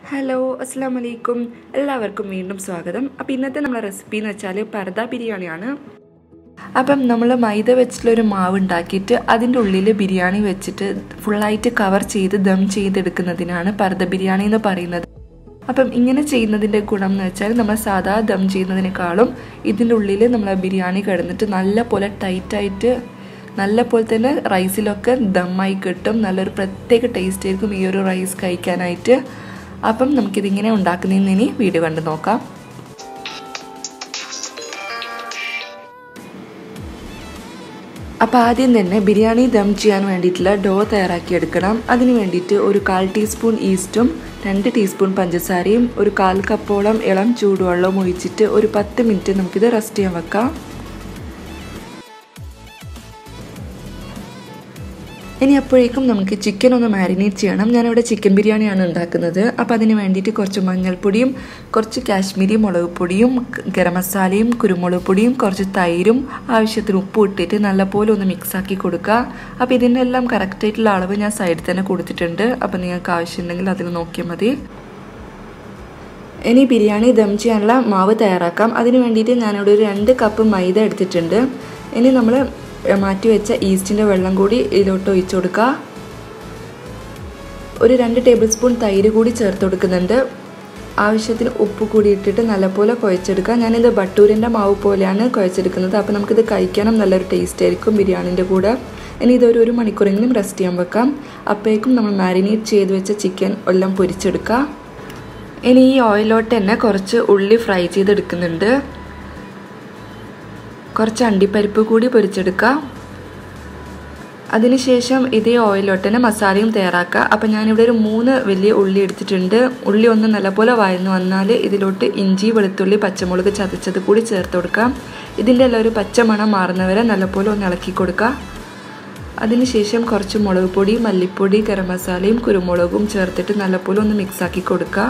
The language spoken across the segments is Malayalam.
ഹലോ അസ്സാം വലൈക്കും എല്ലാവർക്കും വീണ്ടും സ്വാഗതം അപ്പോൾ ഇന്നത്തെ നമ്മളെ റെസിപ്പി എന്ന് വെച്ചാൽ പർദ ബിരിയാണിയാണ് അപ്പം നമ്മൾ മൈദ വെച്ചിട്ടുള്ളൊരു മാവ് ഉണ്ടാക്കിയിട്ട് അതിൻ്റെ ഉള്ളിൽ ബിരിയാണി വെച്ചിട്ട് ഫുള്ളായിട്ട് കവർ ചെയ്ത് ദം ചെയ്തെടുക്കുന്നതിനാണ് പർദ ബിരിയാണി എന്ന് പറയുന്നത് അപ്പം ഇങ്ങനെ ചെയ്യുന്നതിൻ്റെ ഗുണം എന്ന് വെച്ചാൽ നമ്മൾ സാധാ ദം ചെയ്യുന്നതിനേക്കാളും ഇതിൻ്റെ ഉള്ളിൽ നമ്മൾ ബിരിയാണി കിടന്നിട്ട് നല്ല പോലെ ടൈറ്റായിട്ട് നല്ല പോലെ തന്നെ റൈസിലൊക്കെ ദമ്മായി കിട്ടും നല്ലൊരു പ്രത്യേക ടേസ്റ്റ് ആയിരിക്കും ഈ ഒരു റൈസ് കഴിക്കാനായിട്ട് അപ്പം നമുക്കിതിങ്ങനെ ഉണ്ടാക്കുന്നതിന് ഇനി വീഡിയോ കണ്ട് നോക്കാം അപ്പോൾ ആദ്യം തന്നെ ബിരിയാണി ദം ചെയ്യാൻ വേണ്ടിയിട്ടുള്ള ഡോ തയ്യാറാക്കിയെടുക്കണം അതിന് വേണ്ടിയിട്ട് ഒരു കാൽ ടീസ്പൂൺ ഈസ്റ്റും രണ്ട് ടീസ്പൂൺ പഞ്ചസാരയും ഒരു കാൽ കപ്പോളം ഇളം ചൂടുവെള്ളവും ഒഴിച്ചിട്ട് ഒരു പത്ത് മിനിറ്റ് നമുക്കിത് റെസ്റ്റ് ചെയ്യാൻ വെക്കാം ഇനി അപ്പോഴേക്കും നമുക്ക് ചിക്കൻ ഒന്ന് മാരിനേറ്റ് ചെയ്യണം ഞാനിവിടെ ചിക്കൻ ബിരിയാണിയാണ് ഉണ്ടാക്കുന്നത് അപ്പോൾ അതിന് വേണ്ടിയിട്ട് കുറച്ച് മഞ്ഞൾപ്പൊടിയും കുറച്ച് കാശ്മീരി മുളക് പൊടിയും ഗരം മസാലയും കുരുമുളക് പൊടിയും കുറച്ച് തൈരും ആവശ്യത്തിന് ഉപ്പ് ഇട്ടിട്ട് നല്ലപോലെ ഒന്ന് മിക്സാക്കി കൊടുക്കുക അപ്പോൾ ഇതിൻ്റെ എല്ലാം കറക്റ്റായിട്ടുള്ള അളവ് ഞാൻ സൈഡിൽ തന്നെ കൊടുത്തിട്ടുണ്ട് അപ്പോൾ നിങ്ങൾക്ക് ആവശ്യമുണ്ടെങ്കിൽ അതിൽ നോക്കിയാൽ മതി ഇനി ബിരിയാണി ദം ചെയ്യാനുള്ള മാവ് തയ്യാറാക്കാം അതിന് വേണ്ടിയിട്ട് ഞാനിവിടെ ഒരു രണ്ട് കപ്പ് മൈദ എടുത്തിട്ടുണ്ട് ഇനി നമ്മൾ മാറ്റി വെച്ച ഈസ്റ്റിൻ്റെ വെള്ളം കൂടി ഇതിലോട്ട് ഒഴിച്ചു കൊടുക്കുക ഒരു രണ്ട് ടേബിൾ സ്പൂൺ തൈര് കൂടി ചേർത്ത് കൊടുക്കുന്നുണ്ട് ആവശ്യത്തിന് ഉപ്പ് കൂടി ഇട്ടിട്ട് നല്ലപോലെ കുഴച്ചെടുക്കുക ഞാനിത് ബട്ടൂരിൻ്റെ മാവ് പോലെയാണ് കുഴച്ചെടുക്കുന്നത് അപ്പോൾ നമുക്കിത് കഴിക്കാനും നല്ലൊരു ടേസ്റ്റ് ആയിരിക്കും ബിരിയാണിൻ്റെ കൂടെ ഇനി ഇതൊരു ഒരു മണിക്കൂറെങ്കിലും റെസ്റ്റ് ചെയ്യാൻ വെക്കാം അപ്പോഴേക്കും നമ്മൾ മാരിനേറ്റ് ചെയ്ത് വെച്ച ചിക്കൻ എല്ലാം പൊരിച്ചെടുക്കുക ഇനി ഈ ഓയിലോട്ട് തന്നെ കുറച്ച് ഉള്ളി ഫ്രൈ ചെയ്തെടുക്കുന്നുണ്ട് കുറച്ച് അണ്ടിപ്പരിപ്പ് കൂടി പൊരിച്ചെടുക്കാം അതിനുശേഷം ഇതേ ഓയിലോട്ട് തന്നെ മസാലയും തയ്യാറാക്കുക അപ്പം ഞാനിവിടെ ഒരു മൂന്ന് വലിയ ഉള്ളി എടുത്തിട്ടുണ്ട് ഉള്ളി ഒന്ന് നല്ലപോലെ വഴന്നു വന്നാൽ ഇതിലോട്ട് ഇഞ്ചി വെളുത്തുള്ളി പച്ചമുളക് ചതച്ചത് കൂടി ചേർത്ത് കൊടുക്കാം ഇതിൻ്റെ എല്ലാം ഒരു പച്ചമണം മാറുന്നവരെ നല്ലപോലെ ഒന്ന് ഇളക്കി കൊടുക്കുക അതിനുശേഷം കുറച്ച് മുളക് പൊടി മല്ലിപ്പൊടി ഗരം മസാലയും കുരുമുളകും ചേർത്തിട്ട് നല്ലപോലെ ഒന്ന് മിക്സാക്കി കൊടുക്കുക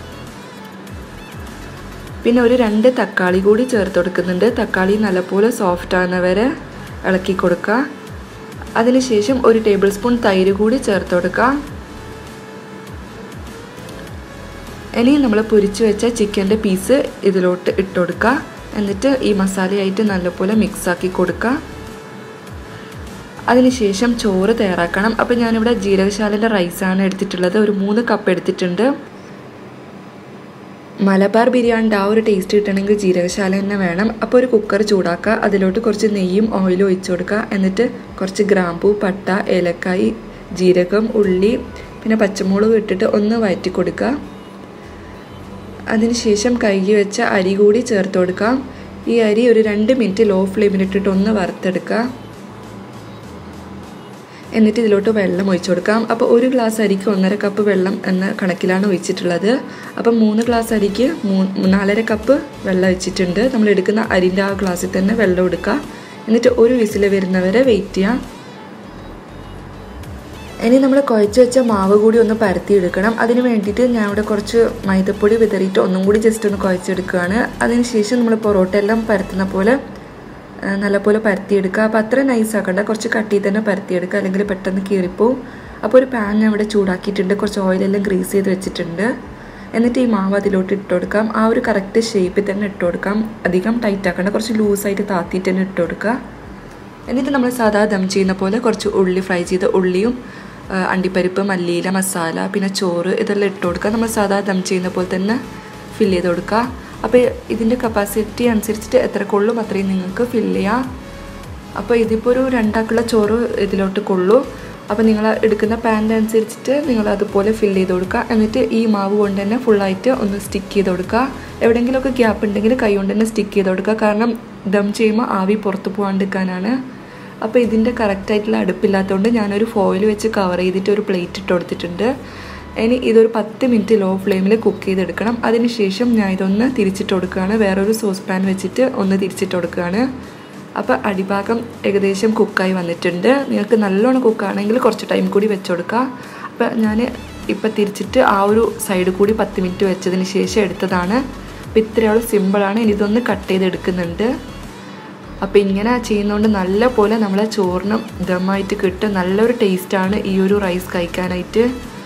പിന്നെ ഒരു രണ്ട് തക്കാളി കൂടി ചേർത്ത് കൊടുക്കുന്നുണ്ട് തക്കാളി നല്ലപോലെ സോഫ്റ്റ് ആകുന്നവരെ ഇളക്കി കൊടുക്കുക അതിനുശേഷം ഒരു ടേബിൾ സ്പൂൺ തൈര് കൂടി ചേർത്ത് കൊടുക്കുക ഇനി നമ്മൾ പൊരിച്ചു വെച്ച ചിക്കൻ്റെ പീസ് ഇതിലോട്ട് ഇട്ട് കൊടുക്കുക എന്നിട്ട് ഈ മസാലയായിട്ട് നല്ലപോലെ മിക്സാക്കി കൊടുക്കുക അതിനുശേഷം ചോറ് തയ്യാറാക്കണം അപ്പോൾ ഞാനിവിടെ ജീരകശാലൻ്റെ റൈസാണ് എടുത്തിട്ടുള്ളത് ഒരു മൂന്ന് കപ്പ് എടുത്തിട്ടുണ്ട് മലബാർ ബിരിയാണിൻ്റെ ആ ഒരു ടേസ്റ്റ് കിട്ടണമെങ്കിൽ ജീരകശാല തന്നെ വേണം അപ്പോൾ ഒരു കുക്കർ ചൂടാക്കുക അതിലോട്ട് കുറച്ച് നെയ്യും ഓയിലും ഒഴിച്ചു കൊടുക്കുക എന്നിട്ട് കുറച്ച് ഗ്രാമ്പൂ പട്ട ഏലക്കായി ജീരകം ഉള്ളി പിന്നെ പച്ചമുളക് ഇട്ടിട്ട് ഒന്ന് വഴറ്റി കൊടുക്കുക അതിനുശേഷം കഴുകി വെച്ച അരി കൂടി ചേർത്ത് കൊടുക്കാം ഈ അരി ഒരു രണ്ട് മിനിറ്റ് ലോ ഫ്ലെയിമിലിട്ടിട്ട് ഒന്ന് വറുത്തെടുക്കുക എന്നിട്ട് ഇതിലോട്ട് വെള്ളം ഒഴിച്ചു കൊടുക്കാം അപ്പോൾ ഒരു ഗ്ലാസ് അരിക്ക് ഒന്നര കപ്പ് വെള്ളം എന്ന കണക്കിലാണ് ഒഴിച്ചിട്ടുള്ളത് അപ്പം മൂന്ന് ഗ്ലാസ് അരിക്ക് മൂ നാലര കപ്പ് വെള്ളം ഒഴിച്ചിട്ടുണ്ട് നമ്മൾ എടുക്കുന്ന അരിൻ്റെ ആ ഗ്ലാസ്സിൽ തന്നെ വെള്ളം എടുക്കുക എന്നിട്ട് ഒരു വിസിൽ വരുന്നവരെ വെയിറ്റ് ചെയ്യാം ഇനി നമ്മൾ കുഴച്ച് വെച്ച മാവ് കൂടി ഒന്ന് പരത്തിയെടുക്കണം അതിന് വേണ്ടിയിട്ട് ഞാൻ ഇവിടെ കുറച്ച് മൈദപ്പൊടി വിതറിയിട്ട് ഒന്നും കൂടി ജസ്റ്റ് ഒന്ന് കുഴച്ചെടുക്കുകയാണ് അതിനുശേഷം നമ്മൾ പൊറോട്ട എല്ലാം പരത്തുന്ന പോലെ നല്ലപോലെ പരത്തിയെടുക്കുക അപ്പോൾ അത്ര നൈസ് ആക്കണ്ട കുറച്ച് കട്ടി തന്നെ പരത്തിയെടുക്കുക അല്ലെങ്കിൽ പെട്ടെന്ന് കീറിപ്പോവും അപ്പോൾ ഒരു പാൻ ഞാൻ ഇവിടെ ചൂടാക്കിയിട്ടുണ്ട് കുറച്ച് ഓയിലെല്ലാം ഗ്രീസ് ചെയ്ത് വെച്ചിട്ടുണ്ട് എന്നിട്ട് ഈ മാവ് അതിലോട്ട് ഇട്ട് കൊടുക്കാം ആ ഒരു കറക്റ്റ് ഷേപ്പിൽ തന്നെ ഇട്ട് കൊടുക്കാം അധികം ടൈറ്റ് ആക്കണ്ട കുറച്ച് ലൂസായിട്ട് താത്തിയിട്ട് തന്നെ ഇട്ട് കൊടുക്കുക എന്നിട്ട് നമ്മൾ സാധാ ദം ചെയ്യുന്ന പോലെ കുറച്ച് ഉള്ളി ഫ്രൈ ചെയ്ത ഉള്ളിയും അണ്ടിപ്പരിപ്പ് മല്ലിയില മസാല പിന്നെ ചോറ് ഇതെല്ലാം ഇട്ട് കൊടുക്കുക നമ്മൾ സാധാ ദം ചെയ്യുന്ന പോലെ തന്നെ ഫില്ല് ചെയ്ത് കൊടുക്കുക അപ്പോൾ ഇതിൻ്റെ കപ്പാസിറ്റി അനുസരിച്ചിട്ട് എത്ര കൊള്ളും അത്രയും നിങ്ങൾക്ക് ഫില്ല് ചെയ്യാം അപ്പോൾ ഇതിപ്പോൾ ഒരു രണ്ടാക്കുള്ള ചോറ് ഇതിലോട്ട് കൊള്ളൂ അപ്പോൾ നിങ്ങൾ എടുക്കുന്ന പാൻ്റെ അനുസരിച്ചിട്ട് നിങ്ങൾ അതുപോലെ ഫില്ല് ചെയ്ത് കൊടുക്കുക എന്നിട്ട് ഈ മാവ് കൊണ്ട് തന്നെ ഫുള്ളായിട്ട് ഒന്ന് സ്റ്റിക്ക് ചെയ്ത് കൊടുക്കുക എവിടെയെങ്കിലുമൊക്കെ ഗ്യാപ്പ് ഉണ്ടെങ്കിൽ കൈ കൊണ്ട് തന്നെ സ്റ്റിക്ക് ചെയ്ത് കൊടുക്കുക കാരണം ദം ചെയ്യുമ്പോൾ ആവി പുറത്ത് പോകാണ്ടിരിക്കാനാണ് അപ്പോൾ ഇതിൻ്റെ കറക്റ്റായിട്ടുള്ള അടുപ്പില്ലാത്തതുകൊണ്ട് ഞാനൊരു ഫോയിൽ വെച്ച് കവർ ചെയ്തിട്ട് ഒരു പ്ലേറ്റ് ഇട്ട് കൊടുത്തിട്ടുണ്ട് ഇനി ഇതൊരു പത്ത് മിനിറ്റ് ലോ ഫ്ലെയിമിൽ കുക്ക് ചെയ്തെടുക്കണം അതിനുശേഷം ഞാൻ ഇതൊന്ന് തിരിച്ചിട്ട് കൊടുക്കുകയാണ് വേറൊരു സോസ് പാൻ വെച്ചിട്ട് ഒന്ന് തിരിച്ചിട്ട് കൊടുക്കുകയാണ് അപ്പോൾ അടിഭാഗം ഏകദേശം കുക്കായി വന്നിട്ടുണ്ട് നിങ്ങൾക്ക് നല്ലോണം കുക്കാണെങ്കിൽ കുറച്ച് ടൈം കൂടി വെച്ച് കൊടുക്കുക അപ്പോൾ ഞാൻ ഇപ്പോൾ തിരിച്ചിട്ട് ആ ഒരു സൈഡ് കൂടി പത്ത് മിനിറ്റ് വെച്ചതിന് ശേഷം എടുത്തതാണ് അപ്പോൾ ഇത്രയോളം സിമ്പിളാണ് ഇനി ഇതൊന്ന് കട്ട് ചെയ്തെടുക്കുന്നുണ്ട് അപ്പോൾ ഇങ്ങനെ ചെയ്യുന്നതുകൊണ്ട് നല്ല പോലെ നമ്മളെ ചോറിനും ദമായിട്ട് കിട്ടും നല്ലൊരു ടേസ്റ്റാണ് ഈ ഒരു റൈസ് കഴിക്കാനായിട്ട്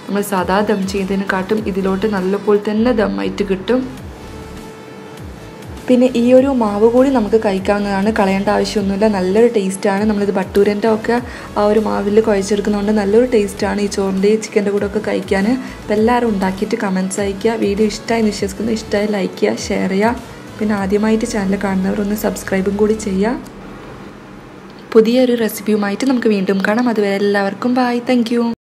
നമ്മൾ സാധാ ദം ചെയ്യുന്നതിനെക്കാട്ടും ഇതിലോട്ട് നല്ലപോലെ തന്നെ ദമ്മായിട്ട് കിട്ടും പിന്നെ ഈ ഒരു മാവ് കൂടി നമുക്ക് കഴിക്കാവുന്നതാണ് കളയേണ്ട ആവശ്യമൊന്നുമില്ല നല്ലൊരു ടേസ്റ്റാണ് നമ്മളിത് ബട്ടൂരൻ്റെ ഒക്കെ ആ ഒരു മാവിൽ കുഴച്ചെടുക്കുന്നതുകൊണ്ട് നല്ലൊരു ടേസ്റ്റാണ് ഈ ചോറിൻ്റെ ചിക്കൻ്റെ കൂടെ ഒക്കെ കഴിക്കാൻ അപ്പോൾ എല്ലാവരും ഉണ്ടാക്കിയിട്ട് കമൻറ്റ്സ് അയയ്ക്കുക വീഡിയോ ഇഷ്ടമായി വിശ്വസിക്കുന്നു ഇഷ്ടമായി ലൈക്ക് ചെയ്യുക ഷെയർ ചെയ്യുക പിന്നെ ആദ്യമായിട്ട് ചാനൽ കാണുന്നവർ ഒന്ന് സബ്സ്ക്രൈബും കൂടി ചെയ്യുക പുതിയൊരു റെസിപ്പിയുമായിട്ട് നമുക്ക് വീണ്ടും കാണാം അതുവരെ എല്ലാവർക്കും ബായ് താങ്ക്